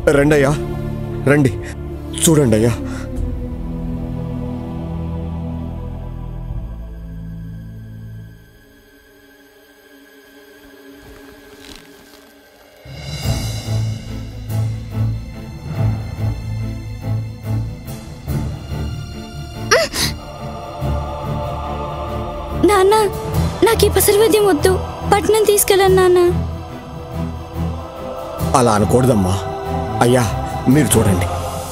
రండి అయ్యా రండి చూడండి అయ్యా నాన్న నాకు ఈ పసరు వైద్యం వద్దు పట్నం తీసుకెళ్ళను నాన్న అలా అనకూడదమ్మా అయ్యా మీరు చూడండి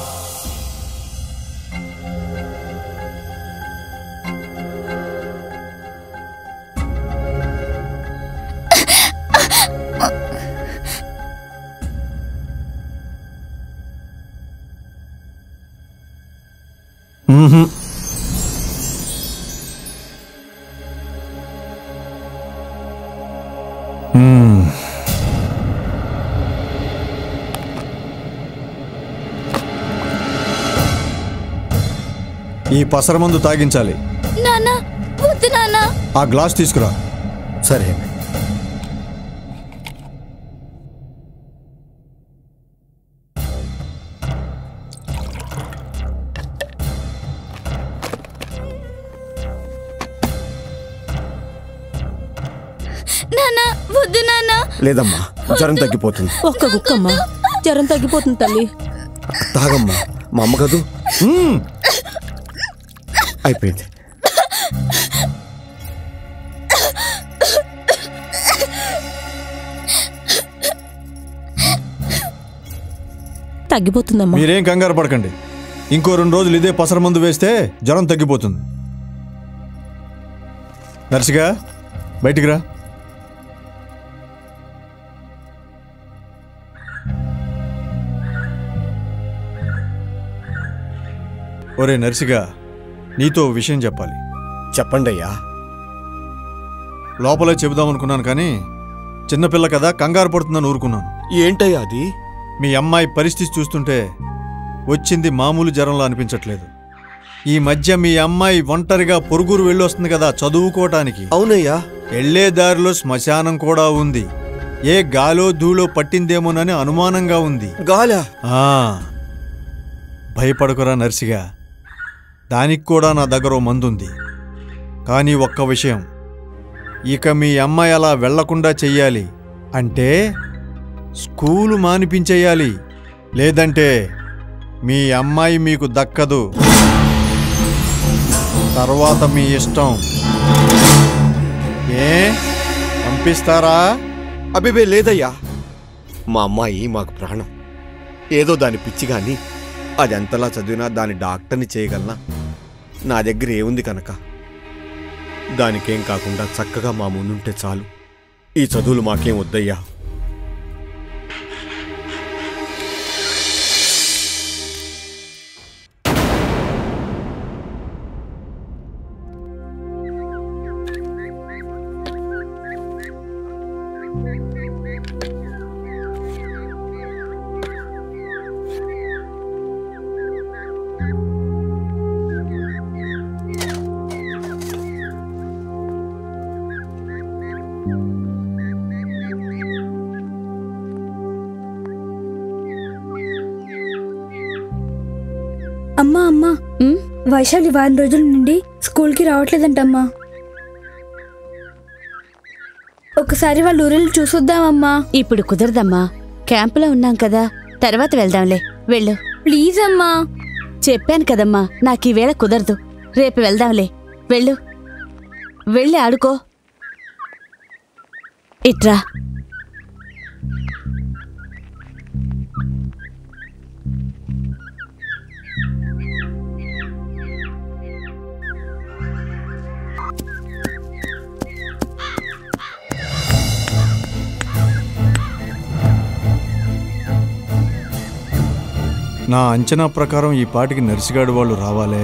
ఈ పసరమందు తాగించాలి నాన్న వద్దు నాన్న ఆ గ్లాస్ తీసుకురా సరే నాన్న వద్దు నాన్న లేదమ్మా జ్వరం తగ్గిపోతుంది ఒక్క గుక్కమ్మా జ్వరం తగ్గిపోతుంది తల్లి తాగమ్మా మా అమ్మ కదూ మ్మ్. అయిపోయింది తగ్గిపోతుందమ్మా మీరేం కంగారు పడకండి ఇంకో రెండు రోజులు ఇదే పసరమందు వేస్తే జ్వరం తగ్గిపోతుంది నర్సిగా బయటికి రా ఒరే నర్సిగా నీతో ఓ విషయం చెప్పాలి చెప్పండి అయ్యా లోపలే చెబుదామనుకున్నాను కానీ చిన్నపిల్ల కదా కంగారు పడుతుందని ఊరుకున్నాను ఏంటయ్యా అది మీ అమ్మాయి పరిస్థితి చూస్తుంటే వచ్చింది మామూలు జ్వరంలో అనిపించట్లేదు ఈ మధ్య మీ అమ్మాయి ఒంటరిగా పొరుగురు వెళ్ళొస్తుంది కదా చదువుకోవటానికి అవునయ్యా వెళ్లే దారిలో శ్మశానం కూడా ఉంది ఏ గాలో ధూళో పట్టిందేమోనని అనుమానంగా ఉంది గాలా ఆ భయపడకురా నర్సిగా దానికి కూడా నా దగ్గర ఓ మందుంది కానీ ఒక్క విషయం ఇక మీ అమ్మాయి అలా వెళ్లకుండా చెయ్యాలి అంటే స్కూలు మానిపించేయాలి లేదంటే మీ అమ్మాయి మీకు దక్కదు తర్వాత మీ ఇష్టం ఏ పంపిస్తారా అభిబే లేదయ్యా మా అమ్మాయి మాకు ప్రాణం ఏదో దాని పిచ్చి కానీ అది ఎంతలా చదివినా దాని డాక్టర్ని చేయగలనా నా దగ్గర ఏముంది కనుక దానికేం కాకుండా చక్కగా మా ముందుంటే చాలు ఈ చదువులు మాకేం వద్దయ్యా అమ్మా అమ్మా వైశాలి వారం రోజుల నుండి స్కూల్కి రావట్లేదంటమ్మా ఒకసారి వాళ్ళ ఊరిలో చూసొద్దామమ్మా ఇప్పుడు కుదరదమ్మా క్యాంపులో ఉన్నాం కదా తర్వాత వెళ్దాంలే వెళ్ళు ప్లీజ్ అమ్మా చెప్పాను కదమ్మా నాకు ఈవేళ కుదరదు రేపు వెళ్దాంలే వెళ్ళు వెళ్ళి ఆడుకో ఇట్రా నా అంచనా ప్రకారం ఈ పాటికి నర్సిగాడు వాళ్ళు రావాలే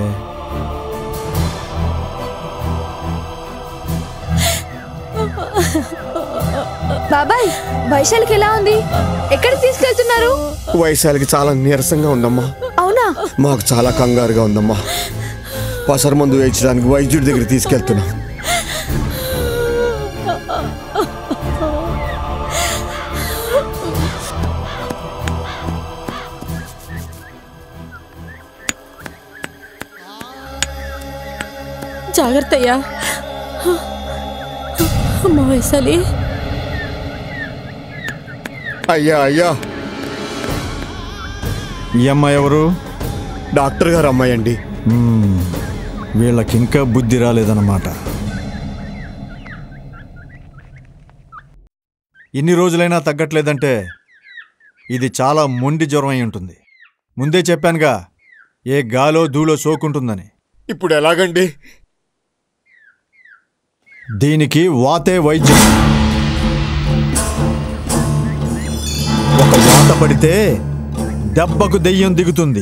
బాబాయ్ వైశాలికి ఎలా ఉంది ఎక్కడికి తీసుకెళ్తున్నారు వయసాలకి చాలా నీరసంగా ఉందమ్మా అవునా మాకు చాలా కంగారుగా ఉందమ్మా పసర మందు వేయించడానికి వైద్యుడి దగ్గర తీసుకెళ్తున్నాం జాగ్రత్త అయ్యా అమ్మ వైశాలి అయ్యా అయ్యా ఈ అమ్మాయి ఎవరు డాక్టర్ గారు అమ్మాయి అండి మ్మ్. వీళ్ళకింకా బుద్ధి రాలేదన్నమాట ఇన్ని రోజులైనా తగ్గట్లేదంటే ఇది చాలా మొండి జ్వరం అయి ఉంటుంది ముందే చెప్పానుగా ఏ గాలో ధూళో సోకుంటుందని ఇప్పుడు ఎలాగండి దీనికి వాతే వైద్యం ఒక వాత పడితే దెబ్బకు దెయ్యం దిగుతుంది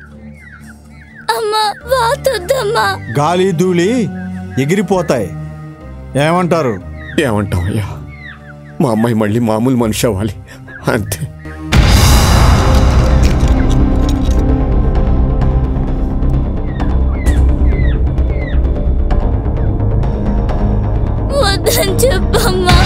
అమ్మా వాతొద్దమ్మా గాలి ధూళి ఎగిరిపోతాయి ఏమంటారు ఏమంటాం అయ్యా మా అమ్మాయి మళ్ళీ మామూలు మనిషి అవ్వాలి అంతే వద్దని చెప్పమ్మా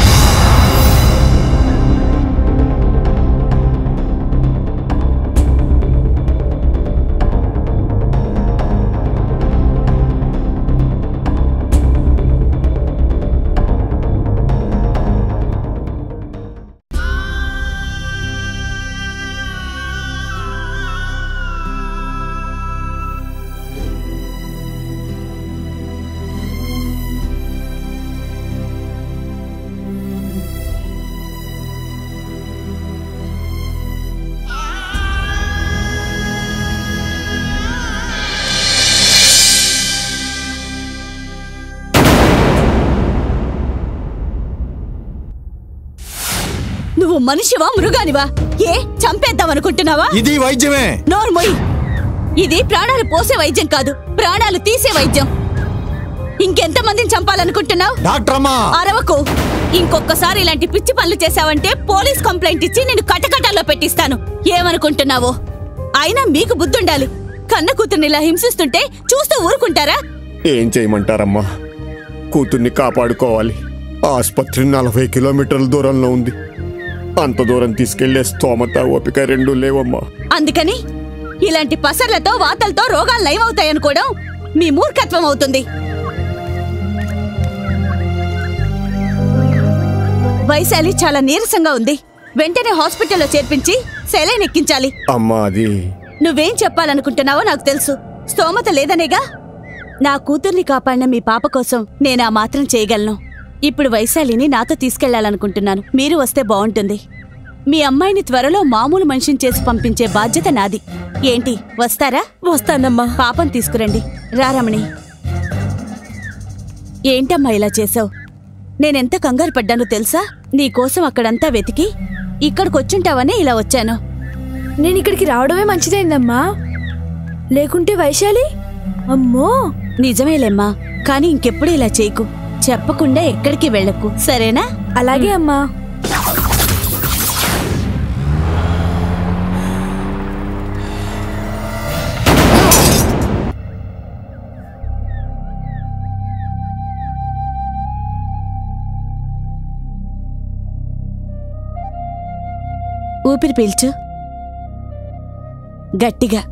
నువ్వు మనిషివా మృగానివా ఏ చంపేద్దాం అనుకుంటున్నావా ఇది వైద్యమే నోరు మొయ్ ఇది ప్రాణాలు పోసే వైద్యం కాదు ప్రాణాలు తీసే వైద్యం ఇంకెంతమందిని చంపాలనుకుంటున్నావు డాక్టర్ అమ్మా అరవకు ఇంకొకసారి ఇలాంటి పిచ్చి పనులు చేశావంటే పోలీస్ కంప్లైంట్ ఇచ్చి నేను కటకటాల్లో పెట్టిస్తాను ఏమనుకుంటున్నావో అయినా మీకు బుద్ధుండాలి కన్న కూతుర్ని ఇలా హింసిస్తుంటే చూస్తూ ఊరుకుంటారా ఏం చేయమంటారమ్మా కూతుర్ని కాపాడుకోవాలి ఆసుపత్రి నలభై కిలోమీటర్ల దూరంలో ఉంది అంత దూరం తీసుకెళ్లే స్తోమత ఓపిక రెండు లేవమ్మా అందుకని ఇలాంటి పసర్లతో వాతలతో రోగాలు నయమవుతాయనుకోవడం మీ మూర్ఖత్వం అవుతుంది వైశాలి చాలా నీరసంగా ఉంది వెంటనే హాస్పిటల్లో చేర్పించి సెలైన్ ఎక్కించాలి అమ్మా అది నువ్వేం చెప్పాలనుకుంటున్నావో నాకు తెలుసు స్తోమత లేదనేగా నా కూతుర్ని కాపాడిన మీ పాప కోసం నేను ఆ మాత్రం చేయగలను ఇప్పుడు వైశాలిని నాతో తీసుకెళ్లాలనుకుంటున్నాను మీరు వస్తే బాగుంటుంది మీ అమ్మాయిని త్వరలో మామూలు మనిషిని చేసి పంపించే బాధ్యత నాది ఏంటి వస్తారా వస్తానమ్మా పాపం తీసుకురండి రారమణి ఏంటమ్మా ఇలా చేసావు నేనెంత కంగారు పడ్డానో తెలుసా నీకోసం అక్కడంతా వెతికి ఇక్కడికొచ్చుంటావనే ఇలా వచ్చాను నేను ఇక్కడికి రావడమే మంచిదైందమ్మా లేకుంటే వైశాలి అమ్మో నిజమేలేమ్మా కానీ ఇంకెప్పుడు ఇలా చేయకు చెప్పకుండా ఎక్కడికి వెళ్ళకు సరేనా అలాగే అమ్మా ఊపిరి పీల్చు గట్టిగా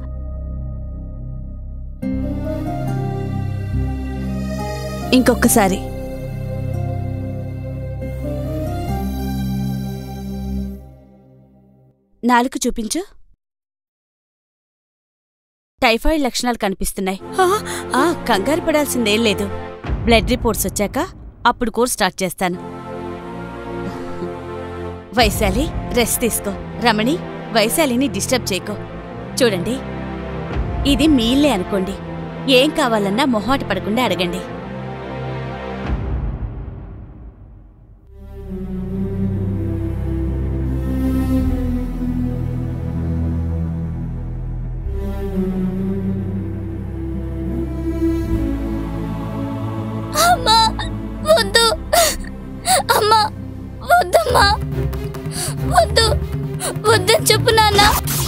ఇంకొకసారి నాలుగు చూపించు టైఫాయిడ్ లక్షణాలు కనిపిస్తున్నాయి ఆ, ఆ కంగారు పడాల్సిందేం లేదు బ్లడ్ రిపోర్ట్స్ వచ్చాక అప్పుడు కోర్స్ స్టార్ట్ చేస్తాను వైశాలి రెస్ట్ తీసుకో రమణి వైశాలిని డిస్టర్బ్ చేయకో చూడండి ఇది మీ ఇల్లే అనుకోండి ఏం కావాలన్నా మొహాట పడకుండా అడగండి అమ్మా వద్దు అమ్మా వద్దమ్మా వద్దు వద్దని చెప్పు నాన్న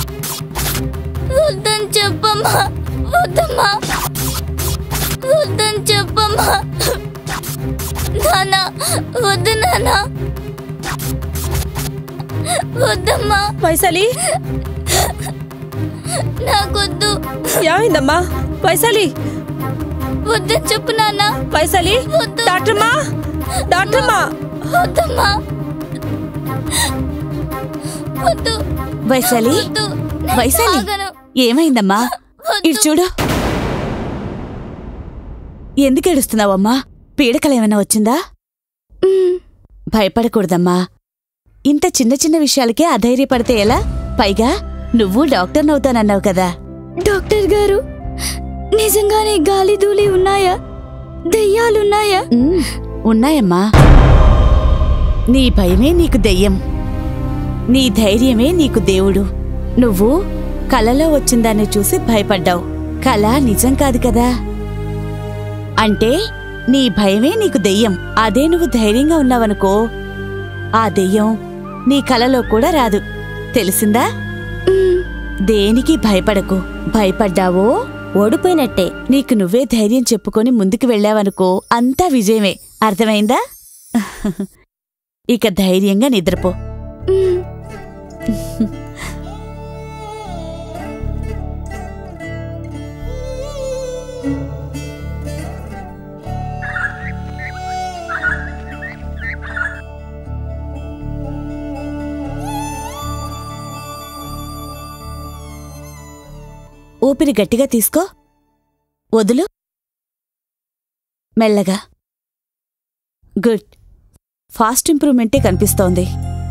వద్దని చెప్పమ్మా వద్దమ్మా వద్దని చెప్పమ్మా నాన్న వద్దు నాన్న వద్దమ్మా వైశాలి నాకొద్దు ఏమైందమ్మా వైశాలి వద్దని చెప్పు నాన్న వైశాలి వద్దు. డాక్టర్మా డాక్టర్మా వద్దమ్మా వద్దు వైశాలి వద్దు నేను వైశాలి తాగను. ఏమైందమ్మా వద్దు. ఇటు చూడు ఎందుకు ఏడుస్తున్నావమ్మా పీడకలేమైనా వచ్చిందా మ్మ్. భయపడకూడదమ్మా ఇంత చిన్న చిన్న విషయాలకే అధైర్యపడితే ఎలా పైగా నువ్వు డాక్టర్నవుతానన్నావు కదా డాక్టర్ గారు నిజంగానే గాలి ధూళి ఉన్నాయా దెయ్యాలున్నాయా ఉమ్, ఉన్నాయమ్మా నీ భయమే నీకు దెయ్యం నీ ధైర్యమే నీకు దేవుడు నువ్వు కలలో వచ్చిందాన్ని చూసి భయపడ్డావు కళ నిజం కాదు కదా అంటే నీ భయమే నీకు దెయ్యం అదే నువ్వు ధైర్యంగా ఉన్నావనుకో ఆ దెయ్యం నీ కలలో కూడా రాదు తెలిసిందా మ్మ్. దేనికి భయపడకు భయపడ్డావో ఓడిపోయినట్టే నీకు నువ్వే ధైర్యం చెప్పుకొని ముందుకు వెళ్ళావనుకో అంతా విజయమే అర్థమైందా ఇక ధైర్యంగా నిద్రపో మ్మ్. ఊపిరి గట్టిగా తీసుకో వదులు మెల్లగా గుడ్ ఫాస్ట్ ఇంప్రూవ్మెంటే కనిపిస్తోంది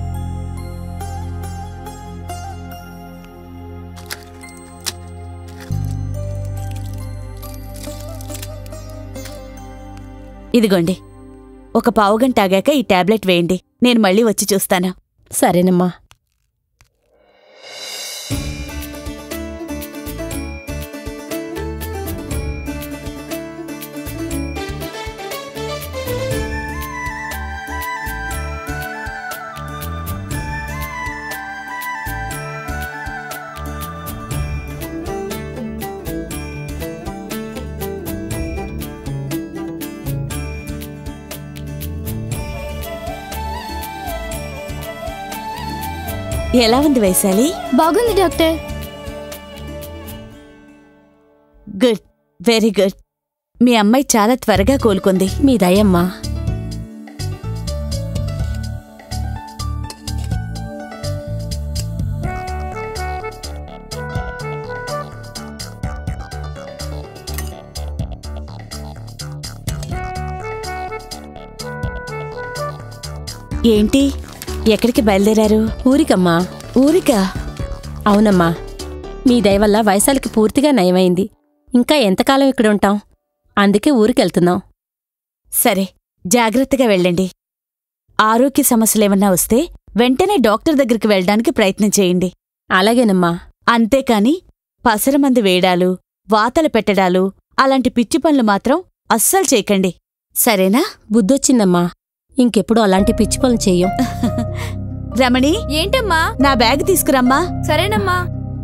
ఇదిగోండి ఒక పావుగంట ఆగాక ఈ టాబ్లెట్ వేయండి నేను మళ్ళీ వచ్చి చూస్తాను సరేనమ్మా ఎలా ఉంది వైశాలి బాగుంది డాక్టర్ గుడ్ వెరీ గుడ్ మీ అమ్మాయి చాలా త్వరగా కోలుకుంది మీ దయమ్మా ఏంటి ఎక్కడికి బయలుదేరారు ఊరికమ్మా ఊరికా అవునమ్మా మీ దయ వల్ల వైశాలికి పూర్తిగా నయమైంది ఇంకా ఎంతకాలం ఇక్కడ ఉంటాం అందుకే ఊరికెళ్తున్నాం సరే జాగ్రత్తగా వెళ్ళండి ఆరోగ్య సమస్యలేమన్నా వస్తే వెంటనే డాక్టర్ దగ్గరికి వెళ్ళడానికి ప్రయత్నం చేయండి అలాగేనమ్మా అంతేకాని పసరమందు వేయడాలు వాతలు పెట్టడాలు అలాంటి పిచ్చి పనులు మాత్రం అస్సలు చేయకండి సరేనా బుద్ధొచ్చిందమ్మా ఇంకెప్పుడు అలాంటి పిచ్చి పనులు చెయ్యం రమణి ఏంటమ్మా నా బ్యాగ్ తీసుకురమ్మా సరేనమ్మా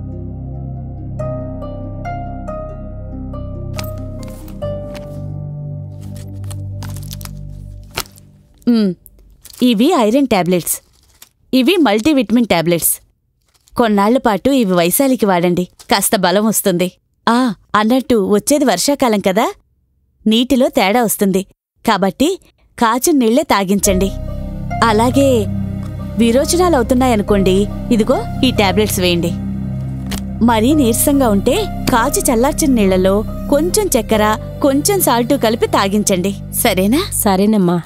ఉమ్, ఇవి ఐరన్ టాబ్లెట్స్ ఇవి మల్టీవిటమిన్ టాబ్లెట్స్ కొన్నాళ్ల పాటు ఇవి వైశాలికి వాడండి కాస్త బలం వస్తుంది ఆ అన్నట్టు వచ్చేది వర్షాకాలం కదా నీటిలో తేడా వస్తుంది కాబట్టి కాచిన నీళ్లే తాగించండి అలాగే విరోచనాలు అవుతున్నాయనుకోండి ఇదిగో ఈ టాబ్లెట్స్ వేయండి మరీ నీరసంగా ఉంటే కాచి చల్లార్చిన నీళ్లలో కొంచెం చక్కెర కొంచెం సాల్టు కలిపి తాగించండి సరేనా సరేనమ్మా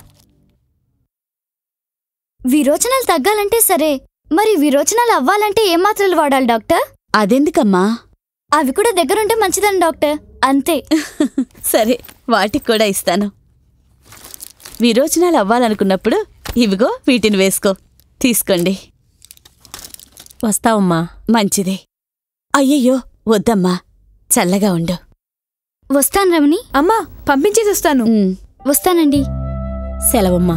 విరోచనాలు తగ్గాలంటే సరే మరి విరోచనాలు అవ్వాలంటే ఏం మాత్రలు వాడాలి డాక్టర్ అదెందుకమ్మా అవి కూడా దగ్గరుంటే మంచిదని డాక్టర్ అంతే సరే వాటికి కూడా ఇస్తాను విరోచనాలు అవ్వాలనుకున్నప్పుడు ఇవిగో వీటిని వేసుకో తీసుకోండి వస్తావమ్మా మంచిది అయ్యయ్యో వద్దమ్మా చల్లగా ఉండు వస్తాను రమణి అమ్మా పంపించేసి వస్తాను ఉమ్, వస్తానండి సెలవమ్మా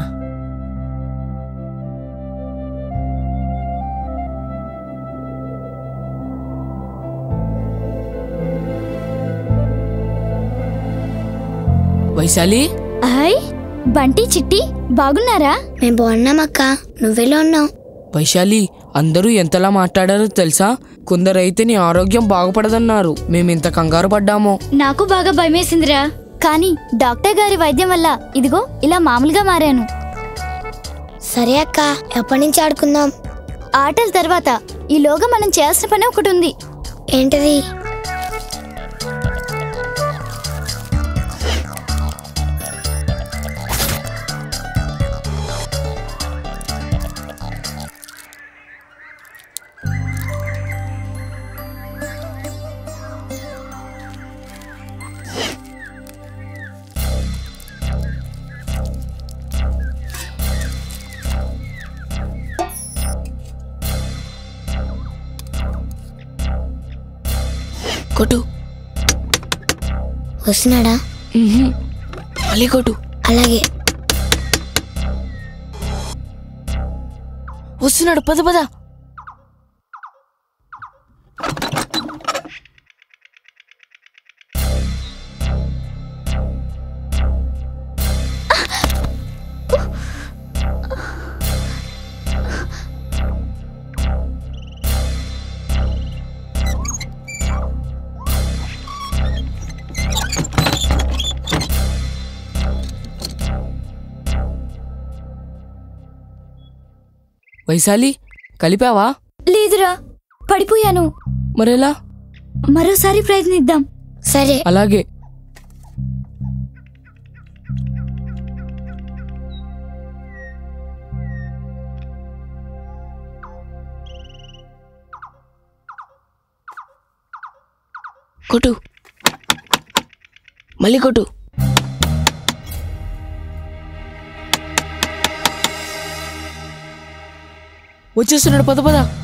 వైశాలి హాయ్ బంటి చిట్టి బాగున్నారా మేము బాగున్నామక్క నువ్వెలా ఉన్నావు వైశాలి అందరూ ఎంతలా మాట్లాడారో తెలుసా కొందరైతే నీ ఆరోగ్యం బాగుపడదన్నారు మేమింత కంగారు పడ్డామో నాకు బాగా భయమేసిందిరా కానీ డాక్టర్ గారి వైద్యం వల్ల ఇదిగో ఇలా మామూలుగా మారాను సరే అక్క ఎప్పటి నుంచి ఆడుకుందాం ఆటల తర్వాత ఈలోగా మనం చేయాల్సిన పని ఒకటి ఉంది ఏంటది కొట్టు వస్తున్నాడా మ్మ్హ్మ్. మళ్ళీ కొట్టు అలాగే వస్తున్నాడు పద పద వైశాలి కలిపావా లేదురా పడిపోయాను మరెలా మరోసారి ప్రయత్నిద్దాం సరే అలాగే కొట్టు మళ్ళీ కొట్టు వచ్చేస్తున్నాడు పద పద